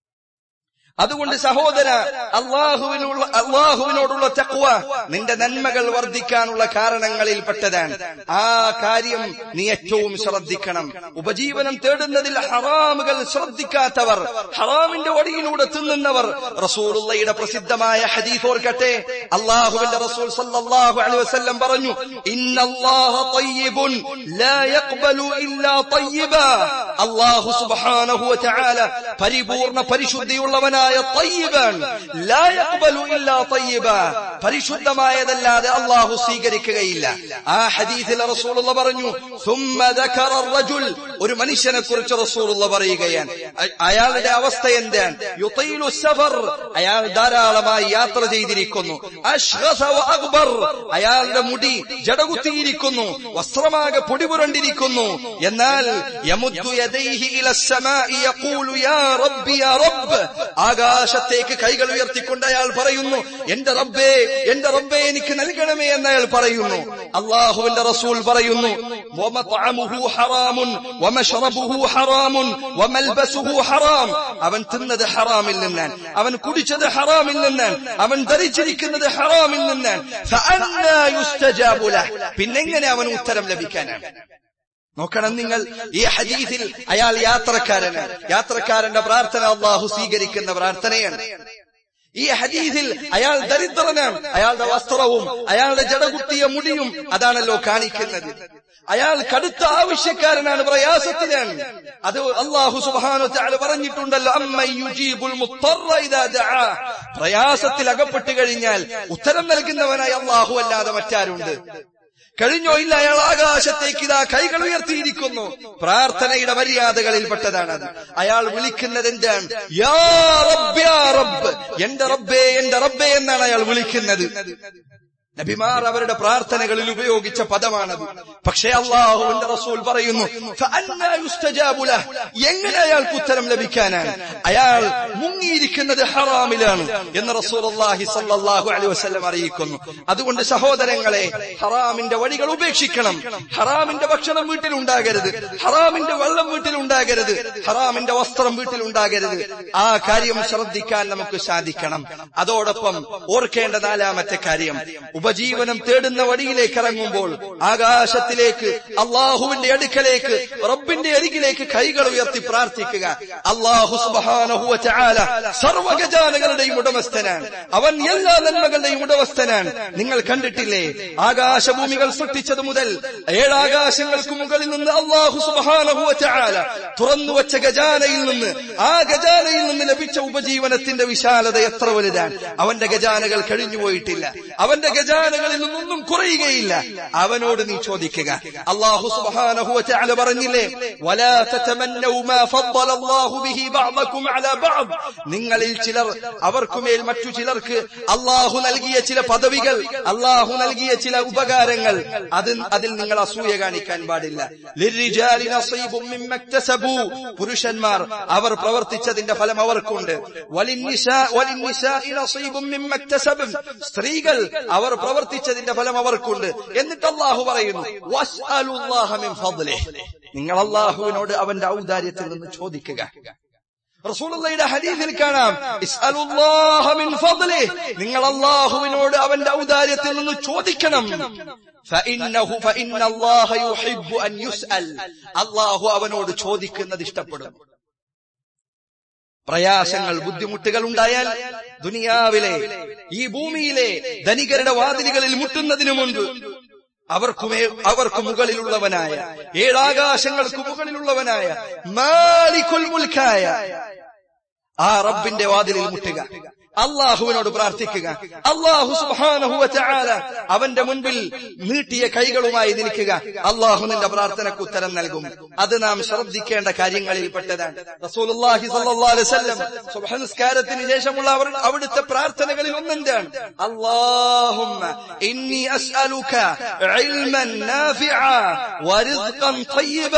അതുകൊണ്ട് സഹോദര അള്ളാഹുവിനുള്ള അള്ളാഹുവിനോടുള്ള തക്വ നിന്റെ നന്മകൾ വർദ്ധിക്കാനുള്ള കാരണങ്ങളിൽപ്പെട്ടതാണ് ആ കാര്യം നീ ഏറ്റവും ശ്രദ്ധിക്കണം ഉപജീവനം തേടുന്നതിൽ ഹറാമുകൾ ശ്രദ്ധിക്കാത്തവർ ഹറാമിന്റെ ഒടിയിലൂടെ തിന്നുന്നവർ റസൂലുള്ളയുടെ പ്രസിദ്ധമായ ഹദീസ് ഓർക്കട്ടെ അള്ളാഹുവിന്റെ റസൂൽ സല്ലല്ലാഹു അലൈഹി വസല്ലം പറഞ്ഞു ഇന്നല്ലാഹ തയ്യിബുൻ ലാ യഖ്ബലു ഇല്ലാ തയ്യിബാ അള്ളാഹു സുബ്ഹാനഹു വതആല പരിപൂർണ പരിശുദ്ധിയുള്ളവനായ തയ്യിബാൻ ലാ യഖ്ബലു ഇല്ലാ തയ്യിബാ പരിശുദ്ധമായതല്ലാതെ അള്ളാഹു സ്വീകരിക്കുകയില്ല ആ ഹദീസിൽ റസൂലുള്ള പറഞ്ഞു ثم ذكر الرجل ഒരു മനുഷ്യനെ കുറിച്ച് റസൂലുള്ള പറയുകയാണ് അയാളുടെ അവസ്ഥ എന്താണ് യുതൈലു സഫർ അയാൾ ധാരാളമായി യാത്ര ചെയ്തിരിക്കുന്നു അഷ്ഗസ അക്ബർ അയാളുടെ മുടി ജടകുത്തിയിരിക്കുന്നു വസ്ത്രമാകെ പൊടിപുരണ്ടിരിക്കുന്നു എന്നാൽ യമുദ്ദു യദൈഹി ഇല السماء يقول يا رب يا رب ആകാശത്തേക്ക് കൈകൾ ഉയർത്തിക്കൊണ്ട് അയാൾ പറയുന്നു എന്റെ റബ്ബേ എന്റെ റബ്ബേ എനിക്ക് നൽകണമേ എന്ന് അയാൾ പറയുന്നു അള്ളാഹുവിന്റെ റസൂൽ പറയുന്നു ومطعمه حرام ومشربه حرام وملبسه حرام അവൻ തിന്നത് ഹറാമിൽ നിന്നാണ് അവൻ കുടിച്ചത് ഹറാമിൽ നിന്നാണ് അവൻ ധരിച്ചിരിക്കുന്നത് ഹറാമിൽ നിന്നാണ് فأنى يستجاب له പിന്നെങ്ങനെ അവന് ഉത്തരം ലഭിക്കാനാണ് നോക്കണം നിങ്ങൾ ഈ ഹദീസിൽ അയാൾ യാത്രക്കാരനാണ് യാത്രക്കാരന്റെ പ്രാർത്ഥന അള്ളാഹു സ്വീകരിക്കുന്ന പ്രാർത്ഥനയാണ് ഈ ഹദീസിൽ അയാൾ ദരിദ്രനാണ് അയാളുടെ വസ്ത്രവും അയാളുടെ ജടകുത്തിയ മുടിയും അതാണല്ലോ കാണിക്കുന്നത് അയാൾ കടുത്ത ആവശ്യക്കാരനാണ് പ്രയാസത്തിലാണ് അത് അള്ളാഹു സുബാനു താല് പറഞ്ഞിട്ടുണ്ടല്ലോ അമ്മയുജീബുൽ പ്രയാസത്തിൽ അകപ്പെട്ടു കഴിഞ്ഞാൽ ഉത്തരം നൽകുന്നവനായി അള്ളാഹു അല്ലാതെ മറ്റാരുണ്ട് കഴിഞ്ഞോ ഇല്ല അയാൾ ആകാശത്തേക്ക് ഇതാ കൈകൾ ഉയർത്തിയിരിക്കുന്നു പ്രാർത്ഥനയുടെ മര്യാദകളിൽപ്പെട്ടതാണത് അയാൾ വിളിക്കുന്നത് എന്താണ് യാ റബ്ബ് യാ റബ്ബ് എന്റെ റബ്ബേ എന്റെ റബ്ബേ എന്നാണ് അയാൾ വിളിക്കുന്നത് നബിമാർ അവരുടെ പ്രാർത്ഥനകളിൽ ഉപയോഗിച്ച പദമാണത് പക്ഷേ അള്ളാഹുവിന്റെ റസൂൽ പറയുന്നു എങ്ങനെ അയാൾക്ക് ഉത്തരം ലഭിക്കാനാണ് അയാൾ മുങ്ങിയിരിക്കുന്നത് ഹറാമിലാണ് എന്ന് റസൂൽ അള്ളാഹി സല്ലാഹു അലൈ വസ്ലം അറിയിക്കുന്നു അതുകൊണ്ട് സഹോദരങ്ങളെ ഹറാമിന്റെ വഴികൾ ഉപേക്ഷിക്കണം ഹറാമിന്റെ ഭക്ഷണം വീട്ടിലുണ്ടാകരുത് ഹറാമിന്റെ വെള്ളം വീട്ടിലുണ്ടാകരുത് ഹറാമിന്റെ വസ്ത്രം വീട്ടിലുണ്ടാകരുത് ആ കാര്യം ശ്രദ്ധിക്കാൻ നമുക്ക് സാധിക്കണം അതോടൊപ്പം ഓർക്കേണ്ട നാലാമത്തെ കാര്യം ഉപജീവനം തേടുന്ന വഴിയിലേക്ക് ഇറങ്ങുമ്പോൾ ആകാശത്തിലേക്ക് അള്ളാഹുവിന്റെ അടുക്കലേക്ക് റബ്ബിന്റെ അരികിലേക്ക് കൈകൾ ഉയർത്തി പ്രാർത്ഥിക്കുക അള്ളാഹു സുബാനഹുവ ചാല സർവഗജാനകളുടെയും ഉടമസ്ഥനാണ് അവൻ എല്ലാ നന്മകളുടെയും ഉടമസ്ഥനാണ് നിങ്ങൾ കണ്ടിട്ടില്ലേ ആകാശഭൂമികൾ സൃഷ്ടിച്ചത് മുതൽ ഏഴാകാശങ്ങൾക്ക് മുകളിൽ നിന്ന് അള്ളാഹു സുബാനഹുവ ചാല തുറന്നു വച്ച ഗജാനയിൽ നിന്ന് ആ ഗജാനയിൽ നിന്ന് ലഭിച്ച ഉപജീവനത്തിന്റെ വിശാലത എത്ര വലുതാണ് അവന്റെ ഗജാനകൾ കഴിഞ്ഞുപോയിട്ടില്ല അവന്റെ ഗജാനകളിൽ നിന്നൊന്നും കുറയുകയില്ല അവനോട് നീ ചോദിക്കുക അള്ളാഹു സുബ്ഹാനഹു വതആല പറഞ്ഞില്ലേ വലാ തതമന്നൗ മാ ഫദ്ദല അല്ലാഹു ബിഹി ബഅദകും അലാ ബഅദ് നിങ്ങളിൽ ചിലർ അവർക്കുമേൽ മറ്റു ചിലർക്ക് അള്ളാഹു നൽകിയ ചില പദവികൾ അള്ളാഹു നൽകിയ ചില ഉപകാരങ്ങൾ അതിൽ അതിൽ നിങ്ങൾ അസൂയ കാണിക്കാൻ പാടില്ല ലിർരിജാലി നസീബും മിമ്മ ഇക്തസബൂ പുരുഷന്മാർ അവർ പ്രവർത്തിച്ചതിന്റെ ഫലം അവർക്കുണ്ട് വലിന്നിസാ വലിന്നിസാഇ നസീബും മിമ്മ ഇക്തസബും സ്ത്രീകൾ അവർ പ്രവർത്തിച്ചതിന്റെ ഫലം അവർക്കുണ്ട് എന്നിട്ട് അള്ളാഹു പറയുന്നു "വസ്അലുല്ലാഹ മിൻ ഫദ്ലിഹ്." നിങ്ങൾ അള്ളാഹുവിനോട് അവന്റെ ഔദാര്യത്തിൽ നിന്ന് ചോദിക്കുക റസൂലുള്ളയുടെ ഹദീസിൽ കാണാം "ഇസ്അലുല്ലാഹ മിൻ ഫദ്ലിഹ്." നിങ്ങൾ അള്ളാഹുവിനോട് അവന്റെ ഔദാര്യത്തിൽ നിന്ന് ചോദിക്കണം ഫഇന്നഹു ഫഇന്ന അല്ലാഹ യുഹിബ്ബു അൻ യുസ്അൽ അള്ളാഹു അവനോട് ചോദിക്കുന്നത് ഇഷ്ടപ്പെടും പ്രയാസങ്ങൾ ബുദ്ധിമുട്ടുകൾ ഉണ്ടായാൽ ദുനിയാവിലെ ഈ ഭൂമിയിലെ ധനികരുടെ വാതിലുകളിൽ മുട്ടുന്നതിനു മുൻപ് അവർക്കുമേ അവർക്ക് മുകളിലുള്ളവനായ ഏഴാകാശങ്ങൾക്ക് മുകളിലുള്ളവനായ മാലിക്കുൽ മുൽക്കായ ആ റബ്ബിന്റെ വാതിലിൽ മുട്ടുക അള്ളാഹുവിനോട് പ്രാർത്ഥിക്കുക അള്ളാഹു സുബാനഹുവ ചാല അവന്റെ മുൻപിൽ നീട്ടിയ കൈകളുമായി നിൽക്കുക അള്ളാഹു നിന്റെ പ്രാർത്ഥനക്ക് ഉത്തരം നൽകും അത് നാം ശ്രദ്ധിക്കേണ്ട കാര്യങ്ങളിൽ പെട്ടതാണ് റസൂലുള്ളാഹി സ്വല്ലല്ലാഹു അലൈഹി വസല്ലം സുബ്ഹ നിസ്കാരത്തിന് ശേഷമുള്ള അവർ അവിടുത്തെ പ്രാർത്ഥനകളിൽ ഒന്നെന്താണ് അല്ലാഹുമ്മ ഇന്നി അസ്അലുക ഇൽമൻ നാഫിഅ വറിസ്ഖൻ തയ്യിബ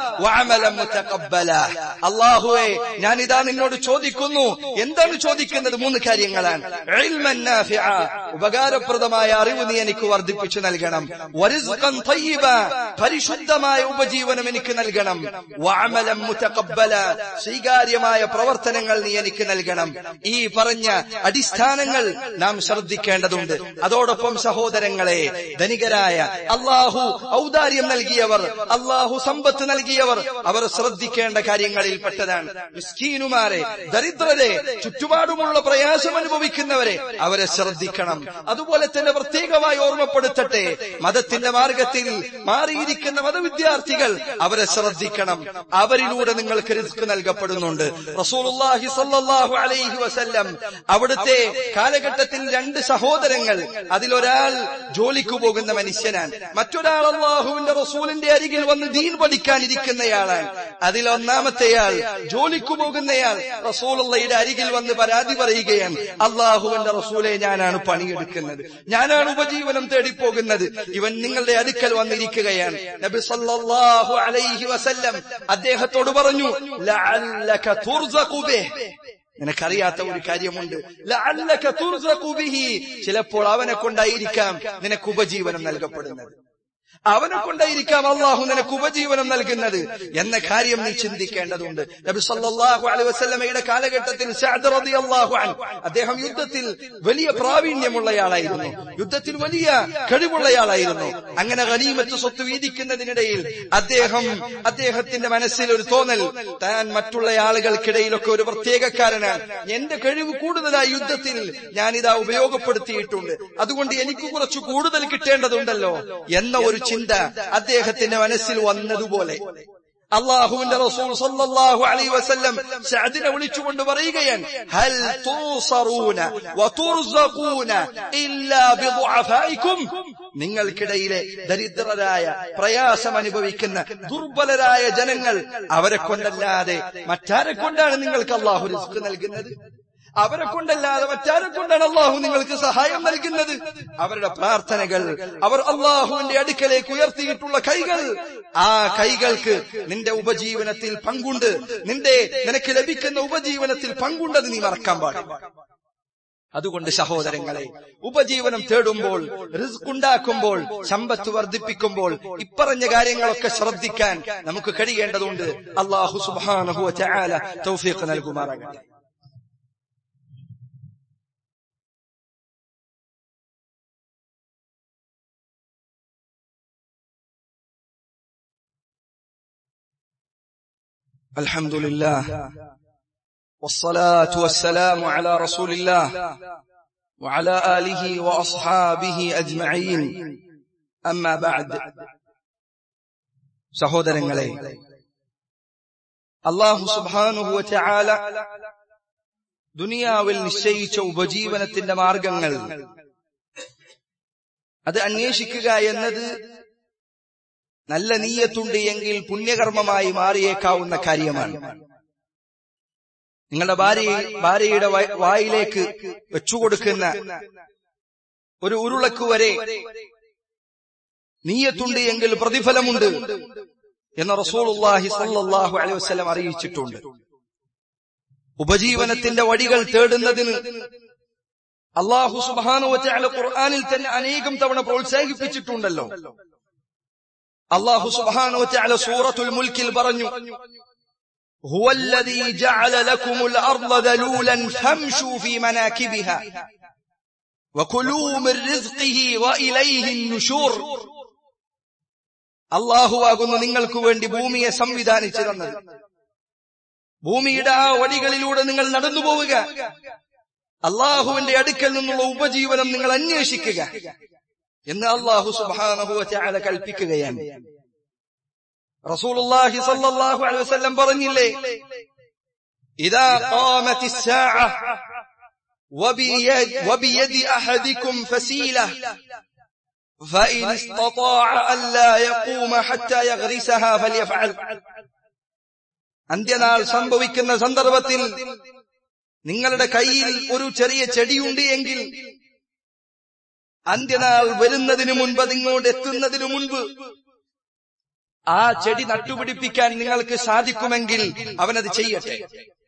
വഅമലൻ മുതഖബ്ബല അല്ലാഹുവേ ഞാൻ ഇതാ നിന്നോട് ചോദിക്കുന്നു എന്താണ് ചോദിക്കുന്നത് മൂന്ന് കാര്യങ്ങളാണ് ഇൽമൻ നാഫിഅ ഉപകാരപ്രദമായ അറിവ് നീ എനിക്ക് വർദ്ധിപ്പിച്ചു നൽകണം വറിസ്ഖൻ തയ്യിബ പരിശുദ്ധമായ ഉപജീവനം എനിക്ക് നൽകണം വഅമലൻ മുതഖബ്ബല സ്വീകാര്യമായ പ്രവർത്തനങ്ങൾ നീ എനിക്ക് നൽകണം ഈ പറഞ്ഞ അടിസ്ഥാനങ്ങൾ നാം ശ്രദ്ധിക്കേണ്ടതുണ്ട് അതോടൊപ്പം സഹോദരങ്ങളെ ധനികരായ അള്ളാഹു ഔദാര്യം നൽകിയവർ അള്ളാഹു സമ്പത്ത് നൽകിയവർ അവർ ശ്രദ്ധിക്കേണ്ട കാര്യങ്ങളിൽ പെട്ടതാണ് മിസ്കീനുമാരെ ദരിദ്രരെ ചുറ്റുപാടുമുള്ള പ്രയാസം അനുഭവിക്കുന്നവരെ അവരെ ശ്രദ്ധിക്കണം അതുപോലെ തന്നെ പ്രത്യേകമായി ഓർമ്മപ്പെടുത്തട്ടെ മതത്തിന്റെ മാർഗത്തിൽ മാറിയിരിക്കുന്ന മതവിദ്യാർത്ഥികൾ അവരെ ശ്രദ്ധിക്കണം അവരിലൂടെ നിങ്ങൾക്ക് റിസ്ക് നൽകപ്പെടുന്നുണ്ട് റസൂലുള്ളാഹി സ്വല്ലല്ലാഹു അലൈഹി വസല്ലം അവിടുത്തെ കാലഘട്ടത്തിൽ രണ്ട് സഹോദരങ്ങൾ അതിലൊരാൾ ജോലിക്ക് പോകുന്ന മനുഷ്യനാണ് മറ്റൊരാൾ അള്ളാഹുവിന്റെ റസൂലിന്റെ അരികിൽ വന്ന് ദീൻ പഠിക്കാനിരിക്കുന്നയാളാണ് അതിലൊന്നാമത്തെയാൾ ജോലിക്ക് പോകുന്നയാൾ റസൂലുള്ളയുടെ അരികിൽ വന്ന് പരാതി പറയുകയാണ് അള്ളാഹുവിന്റെ റസൂലെ ഞാനാണ് പണിയെടുക്കുന്നത് ഞാനാണ് ഉപജീവനം തേടിപ്പോകുന്നത് ഇവൻ നിങ്ങളുടെ അടുക്കൽ വന്നിരിക്കുകയാണ് നബി സല്ലല്ലാഹു അലൈഹി വസല്ലം അദ്ദേഹത്തോട് പറഞ്ഞു ലഅല്ലക തുർസഖു ബിഹ് നിനക്കറിയാത്ത ഒരു കാര്യമുണ്ട് ലഅല്ലക തുർസഖു ബിഹി ചിലപ്പോൾ അവനെ കൊണ്ടായിരിക്കാം നിനക്ക് ഉപജീവനം നൽകപ്പെടുന്നത് അവനെ കൊണ്ടായിരിക്കാം അള്ളാഹു നിനക്ക് ഉപജീവനം നൽകുന്നത് എന്ന കാര്യം നീ ചിന്തിക്കേണ്ടതുണ്ട് നബി സല്ലല്ലാഹു അലൈഹി വസല്ലമയുടെ കാലഘട്ടത്തിൽ സഅദ് റളിയല്ലാഹു അൻഹു അദ്ദേഹം യുദ്ധത്തിൽ വലിയ പ്രാവീണ്യമുള്ളയാളായിരുന്നു യുദ്ധത്തിൽ വലിയ കഴിവുള്ളയാളായിരുന്നു അങ്ങനെ ഗനീമത്ത് സ്വത്ത് വീതിക്കുന്നതിനിടയിൽ അദ്ദേഹം അദ്ദേഹത്തിന്റെ മനസ്സിൽ ഒരു തോന്നൽ താൻ മറ്റുള്ള ആളുകൾക്കിടയിലൊക്കെ ഒരു പ്രത്യേകക്കാരനാണ് എന്റെ കഴിവ് കൂടുതലായി യുദ്ധത്തിൽ ഞാനിതാ ഉപയോഗപ്പെടുത്തിയിട്ടുണ്ട് അതുകൊണ്ട് എനിക്ക് കുറച്ച് കൂടുതൽ കിട്ടേണ്ടതുണ്ടല്ലോ എന്ന ഒരു ചിന്ത അദ്ദേഹത്തിന്റെ മനസ്സിൽ വന്നതുപോലെ അള്ളാഹുവിന്റെ റസൂൽ സല്ലല്ലാഹു അലൈഹി വസല്ലം സഅദിനെ വിളിച്ചുകൊണ്ട് പറയുകയാണ് ഹൽ തൂസറൂന വതുർസഖൂന ഇല്ലാ ബിദുഅഫായിക്കും നിങ്ങൾക്കിടയിലെ ദരിദ്രരായ പ്രയാസം അനുഭവിക്കുന്ന ദുർബലരായ ജനങ്ങൾ അവരെ കൊണ്ടല്ലാതെ മറ്റാരെ കൊണ്ടാണ് നിങ്ങൾക്ക് അള്ളാഹു റിസ്ക് നൽകുന്നത് അവരെ കൊണ്ടല്ലാതെ മറ്റാരെ കൊണ്ടാണ് അള്ളാഹു നിങ്ങൾക്ക് സഹായം നൽകുന്നത് അവരുടെ പ്രാർത്ഥനകൾ അവർ അള്ളാഹുവിന്റെ അടുക്കലേക്ക് ഉയർത്തിയിട്ടുള്ള കൈകൾ ആ കൈകൾക്ക് നിന്റെ ഉപജീവനത്തിൽ പങ്കുണ്ട് നിന്റെ നിനക്ക് ലഭിക്കുന്ന ഉപജീവനത്തിൽ പങ്കുണ്ടെന്ന് നീ മറക്കാൻ പാടില്ല അതുകൊണ്ട് സഹോദരങ്ങളെ ഉപജീവനം തേടുമ്പോൾ റിസ്ക് ഉണ്ടാക്കുമ്പോൾ സമ്പത്ത് വർദ്ധിപ്പിക്കുമ്പോൾ ഇപ്പറഞ്ഞ കാര്യങ്ങളൊക്കെ ശ്രദ്ധിക്കാൻ നമുക്ക് കഴിയേണ്ടതുണ്ട് അള്ളാഹു സുബാനഹു ചാല തൗഫീഖ് നൽകുമാറാകട്ടെ الحمد لله والصلاة والسلام على رسول الله وعلى آله وأصحابه أجمعين أما بعد സഹോദരങ്ങളെ അള്ളാഹു സുബാനുഹുവ ചാല ദുനിയാവിൽ നിശ്ചയിച്ച ഉപജീവനത്തിന്റെ മാർഗങ്ങൾ അത് അന്വേഷിക്കുക എന്നത് നല്ല നീയത്തുണ്ട് എങ്കിൽ പുണ്യകർമ്മമായി മാറിയേക്കാവുന്ന കാര്യമാണ് നിങ്ങളുടെ ഭാര്യ ഭാര്യയുടെ വായിലേക്ക് വെച്ചുകൊടുക്കുന്ന ഒരു ഉരുളക്ക് വരെ നീയത്തുണ്ട് എങ്കിൽ പ്രതിഫലമുണ്ട് എന്ന് റസൂലുള്ളാഹി സല്ലല്ലാഹു അലൈഹി വസല്ലം അറിയിച്ചിട്ടുണ്ട് ഉപജീവനത്തിന്റെ വഴികൾ തേടുന്നതിന് അള്ളാഹു സുബാനുവല ഖുർആാനിൽ തന്നെ അനേകം തവണ പ്രോത്സാഹിപ്പിച്ചിട്ടുണ്ടല്ലോ അള്ളാഹു സുബാനുവല സൂറത്തുൽ മുൽക്കിൽ പറഞ്ഞു هو الذي جعل لكم الأرض ذلولا فامشوا في مناكبها وكلوا من رزقه وإليه النشور അള്ളാഹു ആകുന്നു നിങ്ങൾക്ക് വേണ്ടി ഭൂമിയെ സംവിധാനിച്ചു തന്നത് ഭൂമിയുടെ ആ വഴികളിലൂടെ നിങ്ങൾ നടന്നു പോവുക അള്ളാഹുവിന്റെ അടുക്കൽ നിന്നുള്ള ഉപജീവനം നിങ്ങൾ അന്വേഷിക്കുക എന്ന് അള്ളാഹു സുബാനഹുവല കൽപ്പിക്കുകയാണ് റസൂലുള്ളാഹി സല്ലല്ലാഹു അലൈഹി വസല്ലം പറഞ്ഞില്ലേ ഇദാ ഖാമത്തി الساعة وبيد, وبيد أحدكم فسيلة فإن استطاع ألا يقوم حتى يغرسها فليفعل അന്ത്യനാൾ സംഭവിക്കുന്ന സന്ദർഭത്തിൽ നിങ്ങളുടെ കയ്യിൽ ഒരു ചെറിയ ചെടിയുണ്ട് എങ്കിൽ അന്ത്യനാൾ വരുന്നതിന് മുൻപ് അതിങ്ങോട്ട് എത്തുന്നതിനു മുൻപ് ആ ചെടി നട്ടുപിടിപ്പിക്കാൻ നിങ്ങൾക്ക് സാധിക്കുമെങ്കിൽ അവനത് ചെയ്യട്ടെ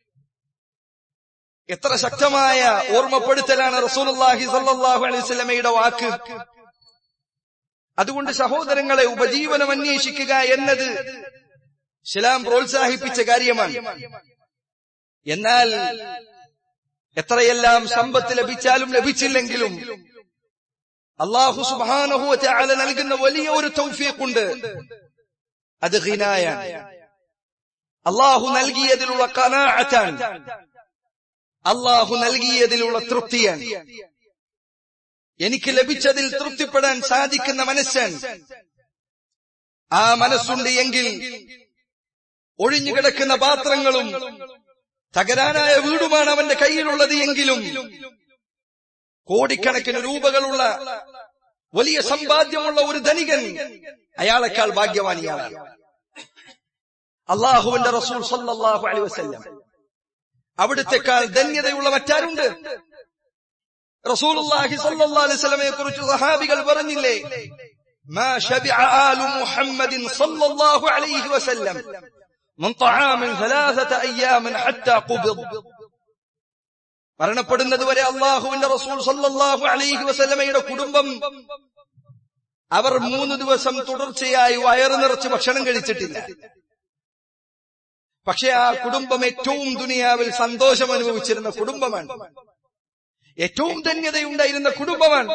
എത്ര ശക്തമായ ഓർമ്മപ്പെടുത്തലാണ് റസൂലുള്ളാഹി സല്ലല്ലാഹു അലൈഹി വസല്ലമയുടെ വാക്ക് അതുകൊണ്ട് സഹോദരങ്ങളെ ഉപജീവനം അന്വേഷിക്കുക എന്നത് ഇസ്ലാം പ്രോത്സാഹിപ്പിച്ച കാര്യമാണ് എന്നാൽ എത്രയെല്ലാം സമ്പത്ത് ലഭിച്ചാലും ലഭിച്ചില്ലെങ്കിലും അള്ളാഹു സുബാനഹു ചാല നൽകുന്ന വലിയ ഒരു തൗഫീഖുണ്ട് അത് ഹിനായാണ് അള്ളാഹു നൽകിയതിലുള്ള കനാഅത്താണ് അള്ളാഹു നൽകിയതിലുള്ള തൃപ്തിയാണ് എനിക്ക് ലഭിച്ചതിൽ തൃപ്തിപ്പെടാൻ സാധിക്കുന്ന മനസ്സാണ് ആ മനസ്സുണ്ട് എങ്കിൽ ഒഴിഞ്ഞുകിടക്കുന്ന പാത്രങ്ങളും തകരാനായ വീടുമാണ് അവന്റെ കയ്യിലുള്ളത് എങ്കിലും കോടിക്കണക്കിന് രൂപകളുള്ള വലിയ സമ്പാദ്യമുള്ള ഒരു ധനികൻ അയാളെക്കാൾ ഭാഗ്യവാനിയാണ് അള്ളാഹുവിന്റെ റസൂൽ സല്ലല്ലാഹു അലൈഹി വസല്ലം അവിടുത്തെക്കാൾ ധന്യതയുള്ള മറ്റാരുണ്ട് റസൂലുള്ളാഹി സല്ലല്ലാഹു അലൈഹി വസല്ലമയെ കുറിച്ച് സഹാബികൾ പറഞ്ഞില്ലേ ما شبع آل محمد صلى الله عليه وسلم من طعام ثلاثة أيام حتى قبض മരണപ്പെടുന്നത് വരെ അള്ളാഹുവിന്റെ റസൂൽ സല്ലല്ലാഹു അലൈഹി വസല്ലമയുടെ കുടുംബം അവർ മൂന്ന് ദിവസം തുടർച്ചയായി വയറ് നിറച്ച് ഭക്ഷണം കഴിച്ചിട്ടില്ല പക്ഷെ ആ കുടുംബം ഏറ്റവും ദുനിയാവിൽ സന്തോഷം അനുഭവിച്ചിരുന്ന കുടുംബമാണ് ഏറ്റവും ധന്യതയുണ്ടായിരുന്ന കുടുംബമാണ്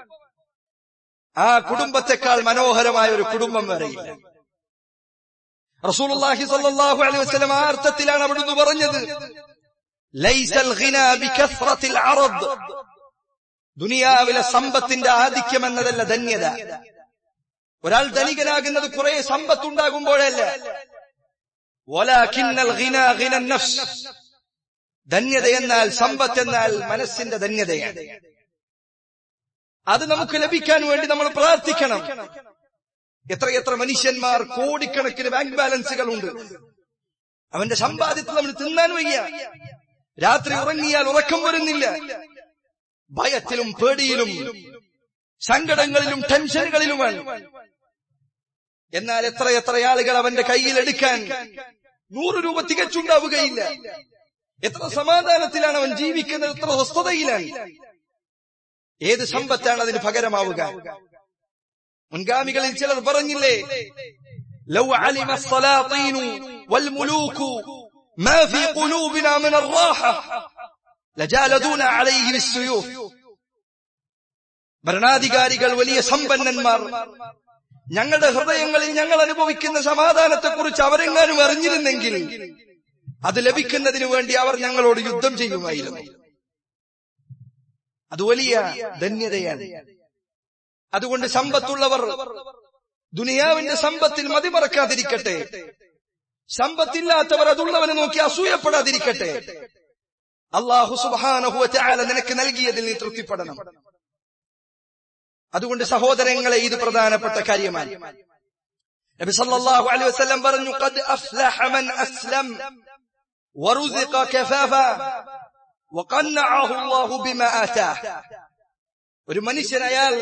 ആ കുടുംബത്തെക്കാൾ മനോഹരമായ ഒരു കുടുംബം വരെയില്ല റസൂലുള്ളാഹി സ്വല്ലല്ലാഹു അലൈഹി വസല്ലം ആ അർത്ഥത്തിലാണ് അവിടുന്ന് പറഞ്ഞത് ലൈസൽ ഗിനാ ബികസ്റത്തിൽ അറദ് ദുനിയാവിലെ സമ്പത്തിന്റെ ആധിക്യം എന്നതല്ല ധന്യത ഒരാൾ ധനികനാകുന്നത് കുറെ സമ്പത്തുണ്ടാകുമ്പോഴല്ല വലാകിന്നൽ ഗിനാ ഗിന നഫ്സ് ധന്യത എന്നാൽ സമ്പത്ത് എന്നാൽ മനസ്സിന്റെ ധന്യതയാണ് അത് നമുക്ക് ലഭിക്കാൻ വേണ്ടി നമ്മൾ പ്രാർത്ഥിക്കണം എത്രയെത്ര മനുഷ്യന്മാർ കോടിക്കണക്കിന് ബാങ്ക് ബാലൻസുകൾ ഉണ്ട് അവന്റെ സമ്പാദ്യത്തിൽ അവന് തിന്നാൻ വയ്യ രാത്രി ഉറങ്ങിയാൽ ഉറക്കം വരുന്നില്ല ഭയത്തിലും പേടിയിലും സങ്കടങ്ങളിലും ടെൻഷനുകളിലുമാണ് എന്നാൽ എത്ര എത്ര ആളുകൾ അവന്റെ കയ്യിൽ എടുക്കാൻ നൂറ് രൂപ തികച്ചുണ്ടാവുകയില്ല എത്ര സമാധാനത്തിലാണ് അവൻ ജീവിക്കുന്നത് എത്ര സ്വസ്ഥതയിലാണ് ഏത് സമ്പത്താണ് അതിന് പകരമാവുക മുൻഗാമികളിൽ ചിലർ പറഞ്ഞില്ലേ ലൗ അലിമ السلاطين والملوك ما في قلوبنا من الراحة لجالدونا عليه بالسيوف ഭരണാധികാരികൾ വലിയ സമ്പന്നന്മാർ ഞങ്ങളുടെ ഹൃദയങ്ങളിൽ ഞങ്ങൾ അനുഭവിക്കുന്ന സമാധാനത്തെക്കുറിച്ച് അവരെങ്ങാനും അറിഞ്ഞിരുന്നെങ്കിൽ അത് ലഭിക്കുന്നതിനു വേണ്ടി അവർ ഞങ്ങളോട് യുദ്ധം ചെയ്യുമായിരുന്നു അത് വലിയ ധന്യതയാണ് അതുകൊണ്ട് സമ്പത്തുള്ളവർ ദുനിയാവിന്റെ സമ്പത്തിൽ മതിമറക്കാതിരിക്കട്ടെ സമ്പത്തില്ലാത്തവർ അതുള്ളവനെ നോക്കി അസൂയപ്പെടാതിരിക്കട്ടെ അള്ളാഹു സുബാനഹുല നിനക്ക് നൽകിയതിൽ നീ തൃപ്തിപ്പെടണം അതുകൊണ്ട് സഹോദരങ്ങളെ ഇത് പ്രധാനപ്പെട്ട കാര്യമാണ് നബി സല്ലല്ലാഹു അലൈഹി വസല്ലം പറഞ്ഞു ഖദ് അഫ്ലഹ മൻ അസ്ലം വറുസിഖ കഫാഫ വഖന്നഅഹു അല്ലാഹു ബിമാ ആതാഹ് ഒരു മനുഷ്യൻ അയാൾ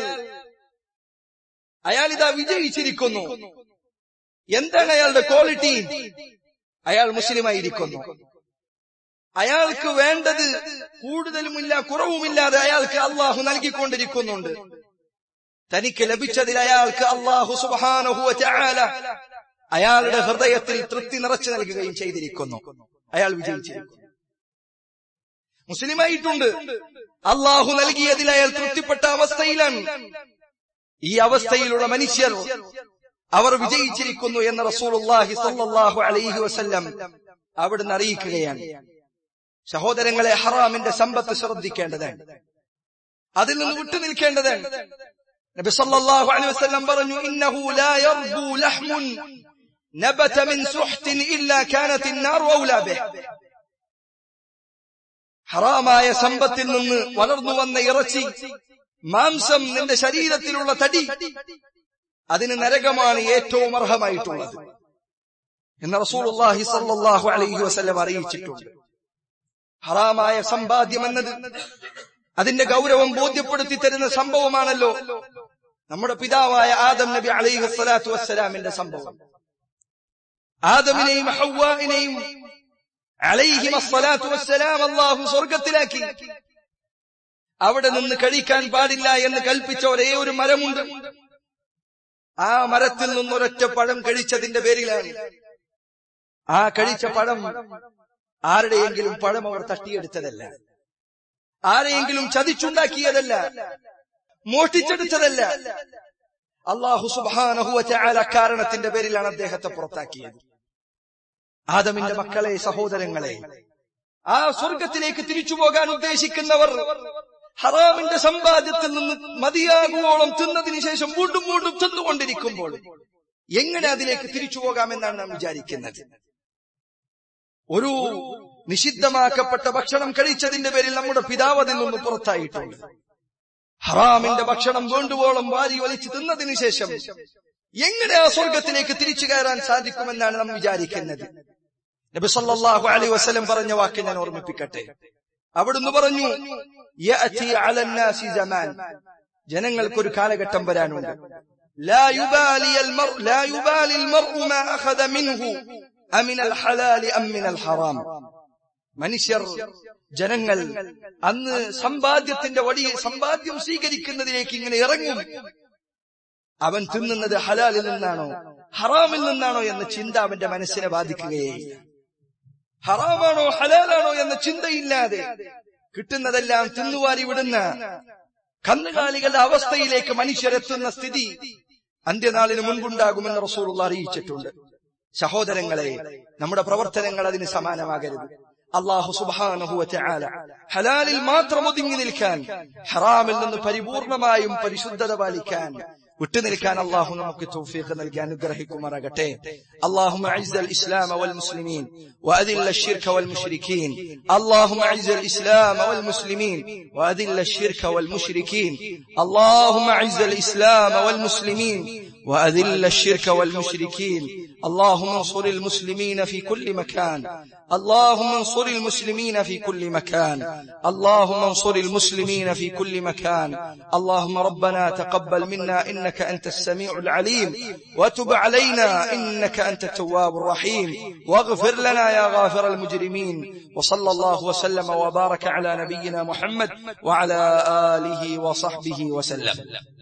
അയാൾ ഇതാ വിജയിച്ചിരിക്കുന്നു എന്താണ് അയാളുടെ ക്വാളിറ്റി അയാൾ മുസ്ലിമായിരിക്കുന്നു അയാൾക്ക് വേണ്ടത് കൂടുതലുമില്ല കുറവുമില്ലാതെ അയാൾക്ക് അള്ളാഹു നൽകിക്കൊണ്ടിരിക്കുന്നുണ്ട് തനിക്ക് ലഭിച്ചതിൽ അയാൾക്ക് അള്ളാഹു സുബാനഹുവ ചാല അയാളുടെ ഹൃദയത്തിൽ തൃപ്തി നിറച്ചു നൽകുകയും ചെയ്തിരിക്കുന്നു അയാൾ വിജയിച്ചിരിക്കുന്നു മുസ്ലിമായിട്ടുണ്ട് അള്ളാഹു നൽകിയതിൽ അയാൾ തൃപ്തിപ്പെട്ട അവസ്ഥയിലാണ് ഈ അവസ്ഥയിലുള്ള മനുഷ്യർ അവർ വിജയിച്ചിരിക്കുന്നു എന്ന് റസൂലുള്ളാഹി സല്ലല്ലാഹു അലൈഹി വസല്ലം അവിടുന്ന് അറിയിക്കുകയാണ് സഹോദരങ്ങളെ ഹറാമിന്റെ സമ്പത്ത് ശ്രദ്ധിക്കേണ്ടതാണ് അതിൽ നിന്ന് വിട്ടു നിൽക്കേണ്ടതാണ് നബി സല്ലല്ലാഹു അലൈഹി വസല്ലം പറഞ്ഞു ഇന്നഹു ലാ യർബു ലഹ്മുൻ നബത മിൻ സുഹ്തിൻ ഇല്ലാ കാനത് النار ഔലാ ബിഹ് ഹറാമായ സമ്പത്തിൽ നിന്ന് വളർന്നു വന്ന ഇറച്ചി മാംസം നിന്റെ ശരീരത്തിലുള്ള തടി അതിന് നരകമാണ് ഏറ്റവും അർഹമായിട്ടുള്ളത് എന്ന് റസൂലുള്ളാഹി സല്ലല്ലാഹു അലൈഹി വസല്ലം അറിയിച്ചിട്ടുണ്ട് ഹറാമായ സമ്പാദ്യം എന്നത് അതിന്റെ ഗൗരവം ബോധ്യപ്പെടുത്തി തരുന്ന സംഭവമാണല്ലോ നമ്മുടെ പിതാവായ ആദം നബി അലൈഹി സ്വലാത്തു വസ്സലാമിന്റെ സംഭവം ആദമിനെയും ഹൗവാനെയും അലൈഹി വസ്സലാത്തു വസ്സലാം അള്ളാഹു സ്വർഗത്തിലാക്കി അവിടെ നിന്ന് കഴിക്കാൻ പാടില്ല എന്ന് കൽപ്പിച്ച ഒരേ ഒരു മരമുണ്ട് ആ മരത്തിൽ നിന്നൊരൊറ്റ പഴം കഴിച്ചതിന്റെ പേരിലാണ് ആ കഴിച്ച പഴം ആരുടെയെങ്കിലും പഴം അവർ തട്ടിയെടുത്തതല്ല ആരെയെങ്കിലും ചതിച്ചുണ്ടാക്കിയതല്ല മോഷ്ടിച്ചെടുത്തതല്ല അള്ളാഹു സുബാനഹുവ ചാല കാരണത്തിന്റെ പേരിലാണ് അദ്ദേഹത്തെ പുറത്താക്കിയത് ആദമിന്റെ മക്കളെ സഹോദരങ്ങളെ ആ സ്വർഗത്തിലേക്ക് തിരിച്ചു പോകാൻ ഉദ്ദേശിക്കുന്നവർ ഹറാമിന്റെ സമ്പാദ്യത്തിൽ നിന്ന് മതിയാകുവോളം തിന്നതിന് ശേഷം വീണ്ടും വീണ്ടും തിന്നുകൊണ്ടിരിക്കുമ്പോൾ എങ്ങനെ അതിലേക്ക് തിരിച്ചു പോകാമെന്നാണ് നാം വിചാരിക്കുന്നത് ഒരു നിഷിദ്ധമാക്കപ്പെട്ട ഭക്ഷണം കഴിച്ചതിന്റെ പേരിൽ നമ്മുടെ പിതാവ് അതിൽ നിന്ന് പുറത്തായിട്ടുണ്ട് ഹറാമിന്റെ ഭക്ഷണം വേണ്ടുവോളം വാരി വലിച്ചു തിന്നതിന് ശേഷം എങ്ങനെ ആ സ്വർഗത്തിലേക്ക് തിരിച്ചു കയറാൻ സാധിക്കുമെന്നാണ് നാം വിചാരിക്കുന്നത് നബി സല്ലല്ലാഹു അലൈഹി വസല്ലം പറഞ്ഞ വാക്ക് ഞാൻ ഓർമ്മിപ്പിക്കട്ടെ അവിടുന്ന് പറഞ്ഞു യഅതി അലന്നാസി സമാൻ ജനങ്ങൾക്കൊരു കാലഘട്ടം വരാനുണ്ട് لا يبالي المرء لا يبالي المرء ما أخذ منه أمن الحلال أم من الحرام മനുഷ്യർ ജനങ്ങൾ അന്ന് സമ്പാദ്യത്തിന്റെ വഴി സമ്പാദ്യം സ്വീകരിക്കുന്നതിലേക്ക് ഇങ്ങനെ ഇറങ്ങും അവൻ തിന്നുന്നത് ഹലാലിൽ നിന്നാണോ ഹറാമിൽ നിന്നാണോ എന്ന ചിന്ത അവന്റെ മനസ്സിനെ ബാധിക്കുകയില്ല ഹറാമാണോ ഹലാലാണോ എന്ന ചിന്തയില്ലാതെ കിട്ടുന്നതെല്ലാം തിന്നുവാരി വിടുന്ന കന്നുകാലികളുടെ അവസ്ഥയിലേക്ക് മനുഷ്യരെത്തുന്ന സ്ഥിതി അന്ത്യനാളിന് മുൻപുണ്ടാകുമെന്ന് റസൂൾ അറിയിച്ചിട്ടുണ്ട് സഹോദരങ്ങളെ നമ്മുടെ പ്രവർത്തനങ്ങൾ അതിന് സമാനമാകരുത് അള്ളാഹു സുബാനഹുല ഹലാലിൽ മാത്രം ഒതുങ്ങി നിൽക്കാൻ ഹറാമിൽ നിന്ന് പരിപൂർണമായും പരിശുദ്ധത പാലിക്കാൻ വിട്ടുനിൽക്കാൻ അള്ളാഹു നമുക്ക് തൗഫീഖ് നൽകി അനുഗ്രഹിക്കുമാറാകട്ടെ اللهم اعز الاسلام والمسلمين واذل الشرك والمشركين اللهم اعز الاسلام والمسلمين واذل الشرك والمشركين اللهم اعز الاسلام والمسلمين واذل الشرك والمشركين اللهم انصر المسلمين في كل مكان اللهم انصر المسلمين في كل مكان اللهم انصر المسلمين في كل مكان اللهم ربنا تقبل منا انك انت السميع العليم وتب علينا انك انت التواب الرحيم واغفر لنا يا غافر المجرمين وصلى الله وسلم وبارك على نبينا محمد وعلى اله وصحبه وسلم